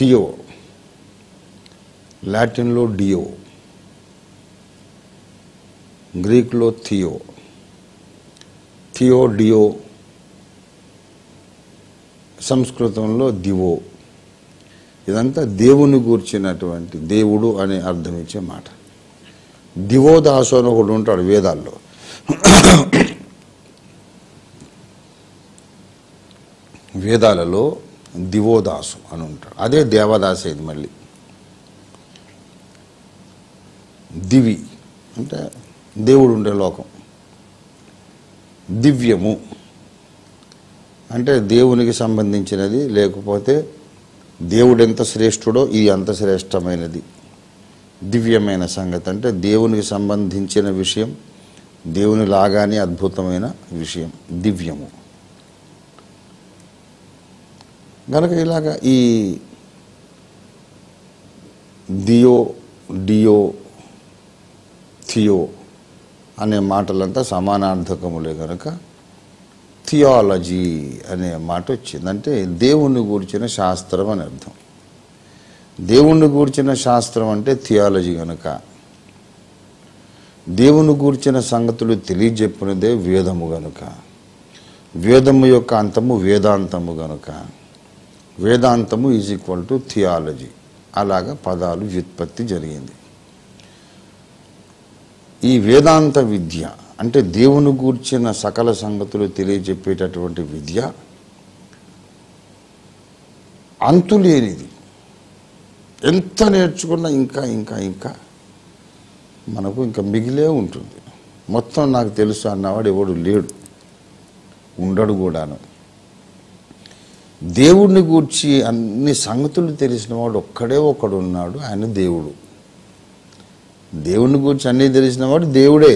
Theo లాటిన్లో డియో గ్రీక్లో థియో థియో డియో సంస్కృతంలో దివో ఇదంతా దేవుని గూర్చినటువంటి దేవుడు అనే అర్థం ఇచ్చే మాట దివోదాసు అని ఒకడు ఉంటాడు వేదాల్లో వేదాలలో దివోదాసు అని ఉంటాడు అదే దేవదాసు ఇది మళ్ళీ దివి అంటే దేవుడు ఉండే లోకం దివ్యము అంటే దేవునికి సంబంధించినది లేకపోతే దేవుడు ఎంత శ్రేష్ఠుడో ఇది అంత శ్రేష్టమైనది దివ్యమైన సంగతి అంటే దేవునికి సంబంధించిన విషయం దేవుని లాగానే అద్భుతమైన విషయం దివ్యము కనుక ఇలాగ ఈ దియో డియో థియో అనే మాటలంతా సమానార్థకములే కనుక థియాలజీ అనే మాట వచ్చింది అంటే దేవుణ్ణి గూర్చిన శాస్త్రం అని అర్థం దేవుణ్ణి గూర్చిన శాస్త్రం అంటే థియాలజీ గనుక దేవుని గూర్చిన సంగతులు తెలియజెప్పినదే వేదము గనుక వేదము యొక్క అంతము వేదాంతము గనుక వేదాంతము ఈజ్ ఈక్వల్ టు థియాలజీ అలాగా పదాలు వ్యుత్పత్తి జరిగింది ఈ వేదాంత విద్య అంటే దేవుని గూర్చిన సకల సంగతులు తెలియజెప్పేటటువంటి విద్య అంతులేనిది ఎంత నేర్చుకున్నా ఇంకా ఇంకా ఇంకా మనకు ఇంకా మిగిలే ఉంటుంది మొత్తం నాకు తెలుసు అన్నవాడు ఎవడు లేడు ఉండడు కూడాను దేవుణ్ణి గూర్చి అన్ని సంగతులు తెలిసిన వాడు ఒక్కడే ఒకడు ఉన్నాడు ఆయన దేవుడు దేవుణ్ణి గురించి అన్నీ తెలిసిన వాడు దేవుడే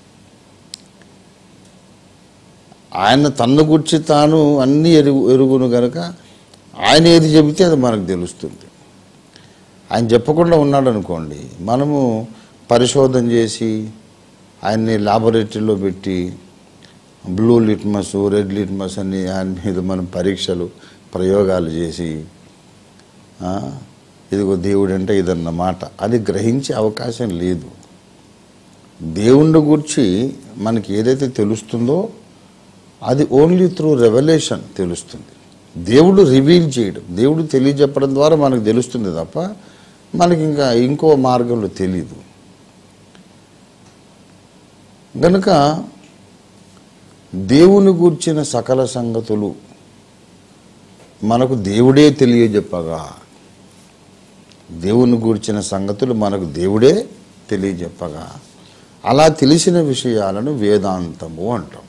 ఆయన తన్ను గురించి తాను అన్ని ఎరుగు ఎరుగును గనక ఆయన ఏది చెబితే అది మనకు తెలుస్తుంది ఆయన చెప్పకుండా ఉన్నాడు అనుకోండి మనము పరిశోధన చేసి ఆయన్ని లాబొరేటరీలో పెట్టి బ్లూ లిట్మస్ రెడ్ లిట్మస్ అని ఆయన మీద మనం పరీక్షలు ప్రయోగాలు చేసి ఆ, ఇదిగో దేవుడు అంటే ఇదన్నమాట అది గ్రహించే అవకాశం లేదు దేవుణ్ణి గురించి మనకి ఏదైతే తెలుస్తుందో అది ఓన్లీ త్రూ రెవల్యూషన్ తెలుస్తుంది దేవుడు రివీల్ చేయడం దేవుడు తెలియజెప్పడం ద్వారా మనకు తెలుస్తుంది తప్ప మనకి ఇంకా ఇంకో మార్గంలో తెలియదు గనుక దేవుని గూర్చిన సకల సంగతులు మనకు దేవుడే తెలియజెప్పగా దేవుని గూర్చిన సంగతులు మనకు దేవుడే తెలియజెప్పగా అలా తెలిసిన విషయాలను వేదాంతము అంటాం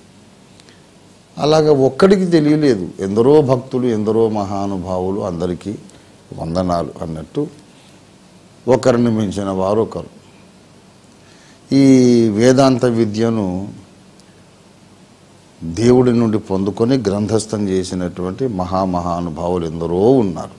అలాగ ఒక్కడికి తెలియలేదు ఎందరో భక్తులు ఎందరో మహానుభావులు అందరికీ వందనాలు అన్నట్టు ఒకరిని మించిన వారు ఒకరు ఈ వేదాంత విద్యను దేవుడి నుండి పొందుకొని గ్రంథస్థం చేసినటువంటి మహామహానుభావులు ఎందరో ఉన్నారు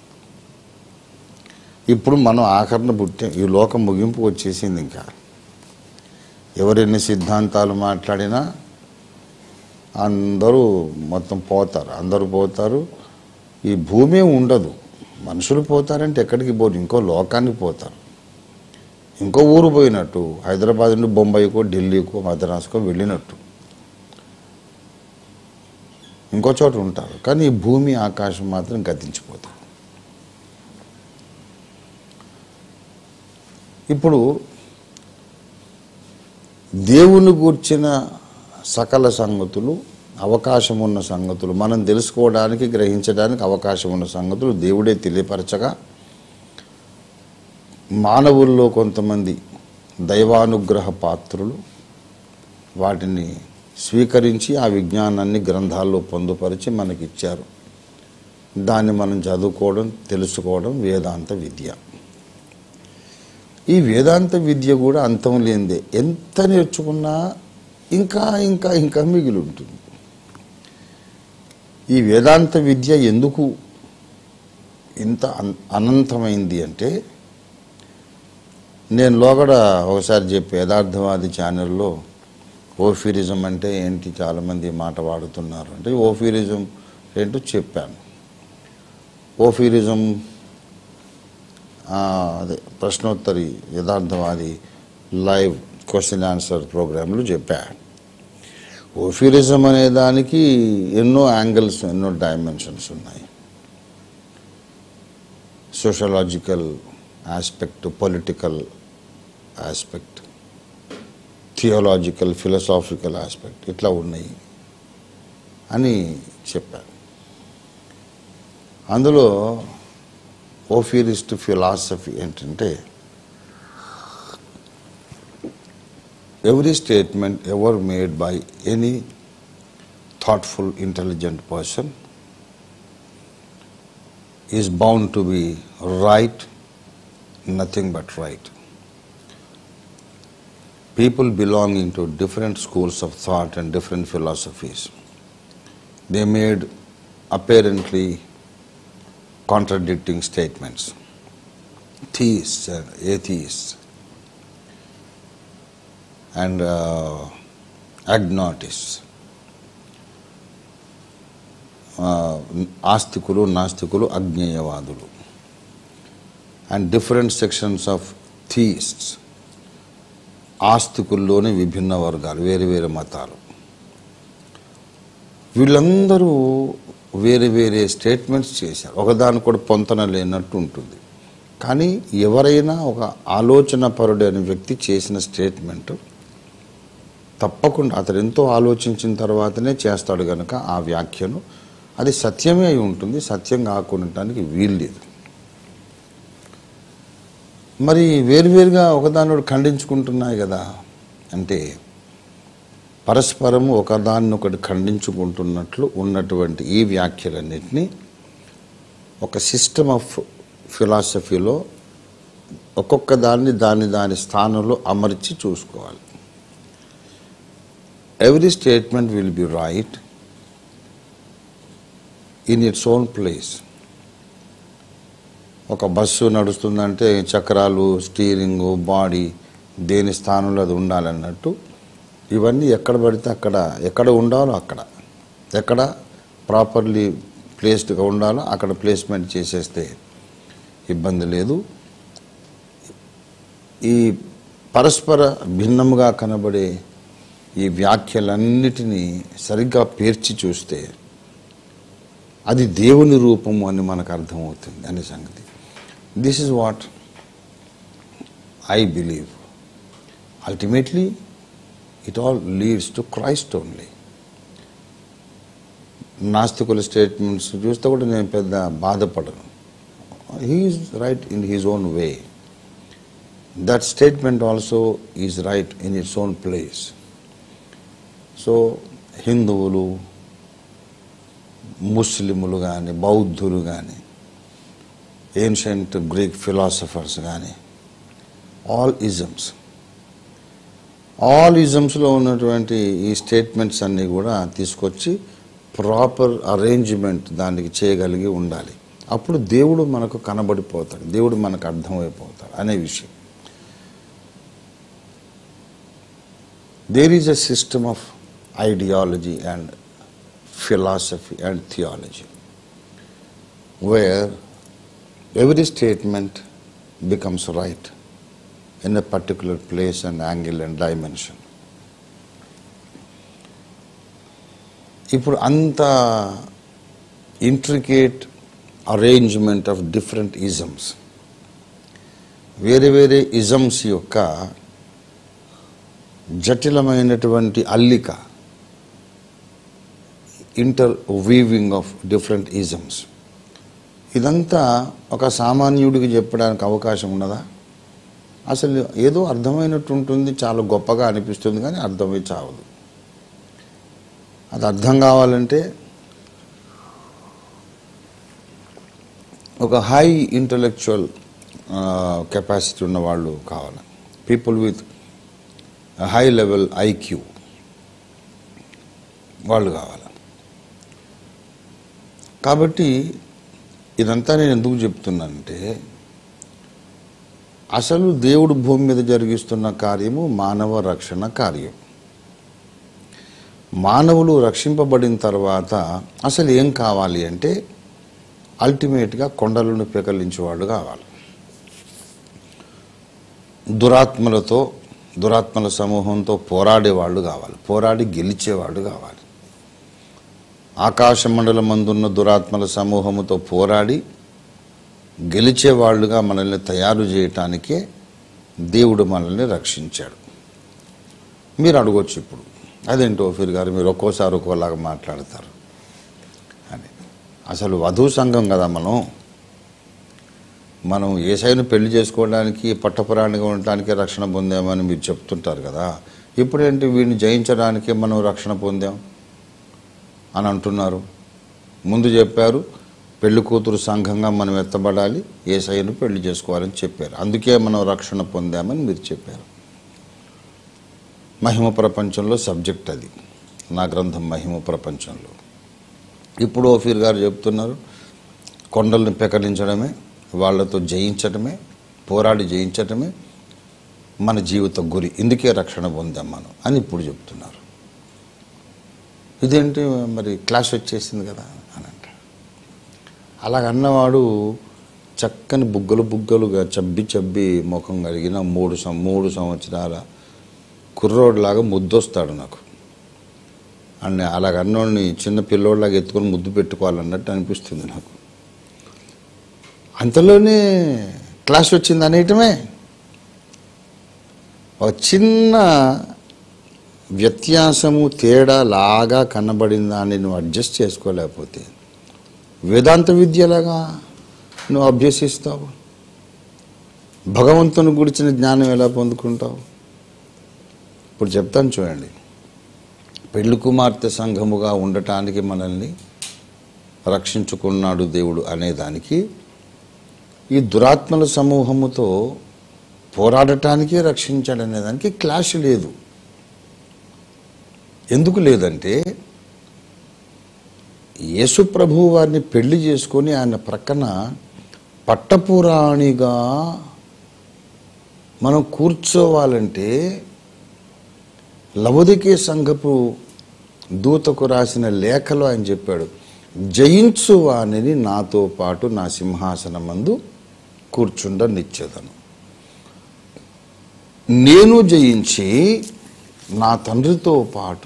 ఇప్పుడు మనం ఆఖరణ పుట్టాం ఈ లోకం ముగింపు వచ్చేసింది ఇంకా ఎవరెన్ని సిద్ధాంతాలు మాట్లాడినా అందరూ మొత్తం పోతారు అందరూ పోతారు ఈ భూమి ఉండదు మనుషులు పోతారంటే ఎక్కడికి పోరు ఇంకో లోకానికి పోతారు ఇంకో ఊరు పోయినట్టు హైదరాబాద్ నుండి బొంబాయికో ఢిల్లీకో మద్రాసుకో వెళ్ళినట్టు ఇంకో చోట ఉంటారు కానీ ఈ భూమి ఆకాశం మాత్రం గతించిపోతారు ఇప్పుడు దేవుని గూర్చిన సకల సంగతులు అవకాశం ఉన్న సంగతులు మనం తెలుసుకోవడానికి గ్రహించడానికి అవకాశం ఉన్న సంగతులు దేవుడే తెలియపరచగా మానవుల్లో కొంతమంది దైవానుగ్రహ పాత్రులు వాటిని స్వీకరించి ఆ విజ్ఞానాన్ని గ్రంథాల్లో పొందుపరిచి మనకిచ్చారు దాన్ని మనం చదువుకోవడం తెలుసుకోవడం వేదాంత విద్య ఈ వేదాంత విద్య కూడా అంతం లేనిదే ఎంత నేర్చుకున్నా ఇంకా ఇంకా ఇంకా మిగిలి ఉంటుంది ఈ వేదాంత విద్య ఎందుకు ఇంత అన్- అనంతమైంది అంటే నేను లోగడ ఒకసారి చెప్పి యథార్థవాది ఛానల్లో ఓఫీరిజం అంటే ఏంటి చాలామంది ఈ మాట వాడుతున్నారు అంటే ఓఫీరిజం ఏంటో చెప్పాను పోఫీరిజం ఆ, అదే ప్రశ్నోత్తరి యథార్థవాది లైవ్ క్వశ్చన్ ఆన్సర్ ప్రోగ్రాంలు చెప్పాడు ఓఫీరిజం అనే దానికి ఎన్నో యాంగిల్స్ ఎన్నో డైమెన్షన్స్ ఉన్నాయి sociological aspect political aspect theological philosophical aspect ఇట్లా ఉన్నాయి అని చెప్పారు అందులో ఓఫీరిస్ట్ ఫిలాసఫీ ఏంటంటే every statement ever made by any thoughtful, intelligent person is bound to be right, nothing but right. People belonging to different schools of thought and different philosophies, they made apparently contradicting statements. Theists and atheists and uh, agnostics. Uh, ఆస్తికులు నాస్తికులు అజ్ఞేయవాదులు and different sections of theists ఆస్తికుల్లోని విభిన్న వర్గాలు వేరు వేరు మతాలు వీళ్ళందరూ వేరే వేరే స్టేట్మెంట్స్ చేశారు ఒకదాని కూడా పొంతన లేనట్టు ఉంటుంది కానీ ఎవరైనా ఒక ఆలోచన పరుడైన వ్యక్తి చేసిన స్టేట్మెంట్ తప్పకుండా అతడు ఎంతో ఆలోచించిన తర్వాతనే చేస్తాడు కనుక ఆ వ్యాఖ్యను అది సత్యమే అయి ఉంటుంది సత్యం కాకుండటానికి వీల్లేదు మరి వేరువేరుగా ఒకదాని ఖండించుకుంటున్నాయి కదా అంటే పరస్పరము ఒకదాన్ని ఒకటి ఖండించుకుంటున్నట్లు ఉన్నటువంటి ఈ వ్యాఖ్యలన్నింటినీ ఒక సిస్టమ్ ఆఫ్ ఫిలాసఫీలో ఒక్కొక్క దాన్ని దాని దాని స్థానంలో అమర్చి చూసుకోవాలి every statement will be right in its own place. ఒక బస్సు నడుస్తుందంటే చక్రాలు స్టీరింగు బాడీ దేని స్థానంలో అది ఉండాలన్నట్టు ఇవన్నీ ఎక్కడ పడితే అక్కడ ఎక్కడ ఉండాలో అక్కడ ఎక్కడ ప్రాపర్లీ ప్లేస్డ్గా ఉండాలో అక్కడ ప్లేస్మెంట్ చేసేస్తే ఇబ్బంది లేదు ఈ పరస్పర భిన్నముగా కనబడే ఈ వ్యాఖ్యలన్నిటినీ సరిగ్గా పేర్చి చూస్తే అది దేవుని రూపము అని మనకు అర్థమవుతుంది అనే సంగతి this is what I believe ultimately it all leads to Christ only నాస్తికుల స్టేట్మెంట్స్ చూస్తే కూడా నేను పెద్ద బాధపడను he's right in his own way that statement also is right in its own place so హిందువులు ముస్లిములు కానీ బౌద్ధులు కానీ ఏన్షియంట్ గ్రీక్ ఫిలాసఫర్స్ కానీ ఆల్ ఇజమ్స్ ఆల్ ఇజమ్స్లో ఉన్నటువంటి ఈ స్టేట్మెంట్స్ అన్నీ కూడా తీసుకొచ్చి ప్రాపర్ అరేంజ్మెంట్ దానికి చేయగలిగి ఉండాలి అప్పుడు దేవుడు మనకు కనబడిపోతాడు దేవుడు మనకు అర్థమైపోతాడు అనే విషయం there is a system of ideology and philosophy and theology where every statement becomes right in a particular place and angle and dimension. ఇప్పుడు అంత intricate arrangement of different isms వేరే వేరే ఇజమ్స్ యొక్క జటిలమైనటువంటి అల్లిక inter of different isms ఇదంతా ఒక సామాన్యుడికి చెప్పడానికి అవకాశం ఉన్నదా అసలు ఏదో అర్థమైనట్టు ఉంటుంది చాలా గొప్పగా అనిపిస్తుంది కానీ అర్థమై చావదు అది అర్థం కావాలంటే ఒక హై ఇంటలెక్చువల్ కెపాసిటీ ఉన్న వాళ్ళు కావాలి people with high level IQ వాళ్ళు కావాలి కాబట్టి ఇదంతా నేను ఎందుకు చెప్తున్నానంటే అసలు దేవుడు భూమి మీద జరిగిస్తున్న కార్యము మానవ రక్షణ కార్యం మానవులు రక్షింపబడిన తర్వాత అసలు ఏం కావాలి అంటే అల్టిమేట్గా కొండలను పెకలించేవాడు కావాలి దురాత్మలతో దురాత్మల సమూహంతో పోరాడేవాళ్ళు కావాలి పోరాడి గెలిచేవాడు కావాలి ఆకాశ మండలం మందున్న దురాత్మల సమూహముతో పోరాడి గెలిచేవాళ్ళుగా మనల్ని తయారు చేయటానికే దేవుడు మనల్ని రక్షించాడు మీరు అడగొచ్చు ఇప్పుడు అదేంటో ఫిర్ గారు మీరు ఒక్కోసారి ఒక్కోలాగా మాట్లాడతారు అని అసలు వధువు సంఘం కదా మనం మనం ఏసైను పెళ్లి చేసుకోవడానికి పట్టపురాణిగా ఉండటానికి రక్షణ పొందామని మీరు చెప్తుంటారు కదా ఇప్పుడేంటి వీడిని జయించడానికి మనం రక్షణ పొందాం అని అంటున్నారు ముందు చెప్పారు పెళ్లి కూతురు సంఘంగా మనం ఎత్తబడాలి ఏసైను పెళ్లి చేసుకోవాలని చెప్పారు అందుకే మనం రక్షణ పొందామని మీరు చెప్పారు మహిమ ప్రపంచంలో సబ్జెక్ట్ అది నా గ్రంథం మహిమ ప్రపంచంలో ఇప్పుడు ఓఫీర్ గారు చెప్తున్నారు కొండలను పెకలించడమే వాళ్ళతో జయించడమే పోరాడి జయించడమే మన జీవిత గురి ఇందుకే రక్షణ పొందాం మనం అని ఇప్పుడు చెప్తున్నారు ఇదేంటి మరి క్లాస్ వచ్చేసింది కదా అని అంట అలాగన్నవాడు చక్కని బుగ్గలు బుగ్గలుగా చబ్బి చబ్బి ముఖం కలిగిన మూడు సం మూడు సంవత్సరాల కుర్రోడ్లాగా ముద్దొస్తాడు నాకు అని అలాగన్నోడిని చిన్న పిల్లోడ్లాగా ఎత్తుకొని ముద్దు పెట్టుకోవాలన్నట్టు అనిపిస్తుంది నాకు అంతలోనే క్లాస్ వచ్చింది అనేయటమే ఒక చిన్న వ్యత్యాసము తేడా లాగా కనబడిన దాన్ని నువ్వు అడ్జస్ట్ చేసుకోలేకపోతే వేదాంత విద్యలాగా నువ్వు అభ్యసిస్తావు భగవంతుని గురించిన జ్ఞానం ఎలా పొందుకుంటావు ఇప్పుడు చెప్తాను చూడండి పెళ్లి కుమార్తె సంఘముగా ఉండటానికి మనల్ని రక్షించుకున్నాడు దేవుడు అనేదానికి ఈ దురాత్మల సమూహముతో పోరాడటానికే రక్షించాడు అనేదానికి క్లాష్ లేదు ఎందుకు లేదంటే యేసు ప్రభువు వారిని పెళ్లి చేసుకొని ఆయన ప్రక్కన పట్టపురాణిగా మనం కూర్చోవాలంటే లవదికే సంఘపు దూతకు రాసిన లేఖలో ఆయన చెప్పాడు జయించు వానిని నాతో పాటు నా సింహాసనమందు కూర్చుండ నిచ్చేదను నేను జయించి నా తండ్రితో పాటు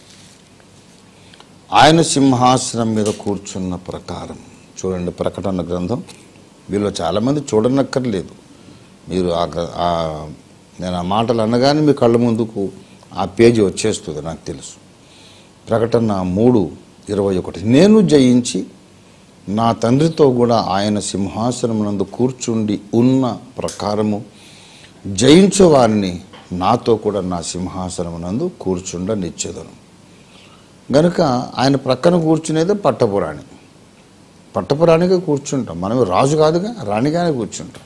ఆయన సింహాసనం మీద కూర్చున్న ప్రకారం చూడండి ప్రకటన గ్రంథం వీళ్ళు చాలామంది చూడనక్కర్లేదు మీరు ఆ గ్ర- ఆ నేను ఆ మాటలు అనగానే మీ కళ్ళ ముందుకు ఆ పేజీ వచ్చేస్తుంది నాకు తెలుసు ప్రకటన మూడు ఇరవై ఒకటి నేను జయించి నా తండ్రితో కూడా ఆయన సింహాసనమునందు కూర్చుండి ఉన్న ప్రకారము జయించు వారిని నాతో కూడా నా సింహాసనమునందు కూర్చుండ నిచ్చేదను గనుక ఆయన ప్రక్కన కూర్చునేదే పట్టపురాణి పట్టపురాణిగా కూర్చుంటాం మనం రాజు కాదుగా రాణిగానే కూర్చుంటాం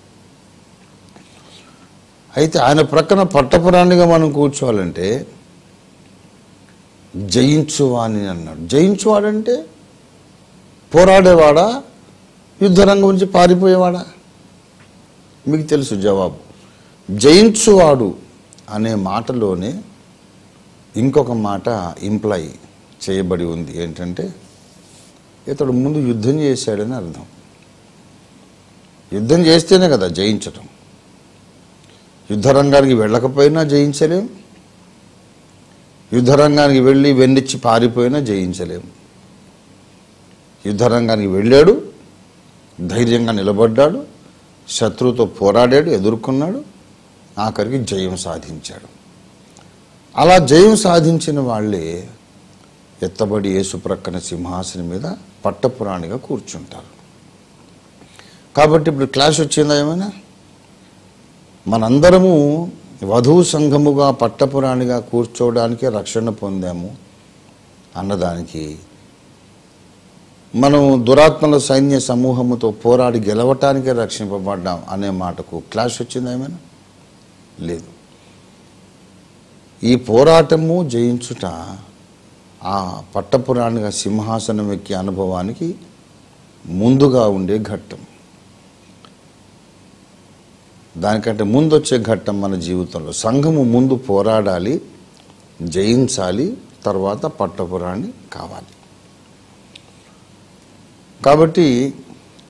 అయితే ఆయన ప్రక్కన పట్టపురాణిగా మనం కూర్చోవాలంటే జయించువాని అన్నాడు జయించువాడంటే పోరాడేవాడా యుద్ధరంగం నుంచి పారిపోయేవాడా మీకు తెలుసు జవాబు జయించువాడు అనే మాటలోనే ఇంకొక మాట ఇంప్లై చేయబడి ఉంది ఏంటంటే ఇతడు ముందు యుద్ధం చేశాడని అర్థం యుద్ధం చేస్తేనే కదా జయించటం యుద్ధరంగానికి వెళ్ళకపోయినా జయించలేం యుద్ధరంగానికి వెళ్ళి వెన్నిచ్చి పారిపోయినా జయించలేం యుద్ధరంగానికి వెళ్ళాడు ధైర్యంగా నిలబడ్డాడు శత్రువుతో పోరాడాడు ఎదుర్కొన్నాడు ఆఖరికి జయం సాధించాడు అలా జయం సాధించిన వాళ్ళే ఎత్తబడి యేసు ప్రక్కన సింహాసనం మీద పట్టపురాణిగా కూర్చుంటారు కాబట్టి ఇప్పుడు క్లాష్ వచ్చిందా ఏమైనా మనందరము వధువు సంఘముగా పట్టపురాణిగా కూర్చోవడానికి రక్షణ పొందాము అన్నదానికి మనం దురాత్మల సైన్య సమూహముతో పోరాడి గెలవటానికే రక్షింపబడ్డాం అనే మాటకు క్లాష్ వచ్చిందా ఏమైనా లేదు ఈ పోరాటము జయించుట ఆ పట్టపురాణిగా సింహాసనం ఎక్కే అనుభవానికి ముందుగా ఉండే ఘట్టం దానికంటే ముందు వచ్చే ఘట్టం మన జీవితంలో సంఘము ముందు పోరాడాలి జయించాలి తర్వాత పట్టపురాణి కావాలి కాబట్టి